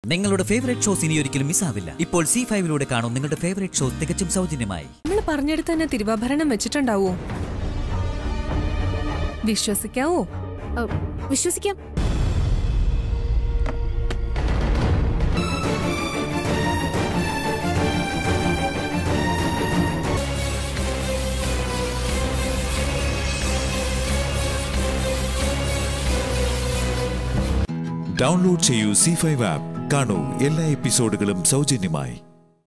നിങ്ങളുടെ favourite shows ഇനി ഒരിക്കലും മിസ്സാവില്ല ഇപ്പോൾ സി ഫൈവിലൂടെ കാണും നിങ്ങളുടെ ഫേവറേറ്റ് ഷോ തികച്ചും സൗജന്യമായി നമ്മൾ പറഞ്ഞെടുത്ത് തന്നെ തിരുവാഭരണം വെച്ചിട്ടുണ്ടാവോ വിശ്വസിക്കാവോ ഓ, വിശ്വസിക്കാം ഡൗൺലോഡ് ചെയ്യൂ സി ഫൈവ് ആപ്പ് കാണൂ എല്ലാ എപ്പിസോഡുകളും സൗജന്യമായി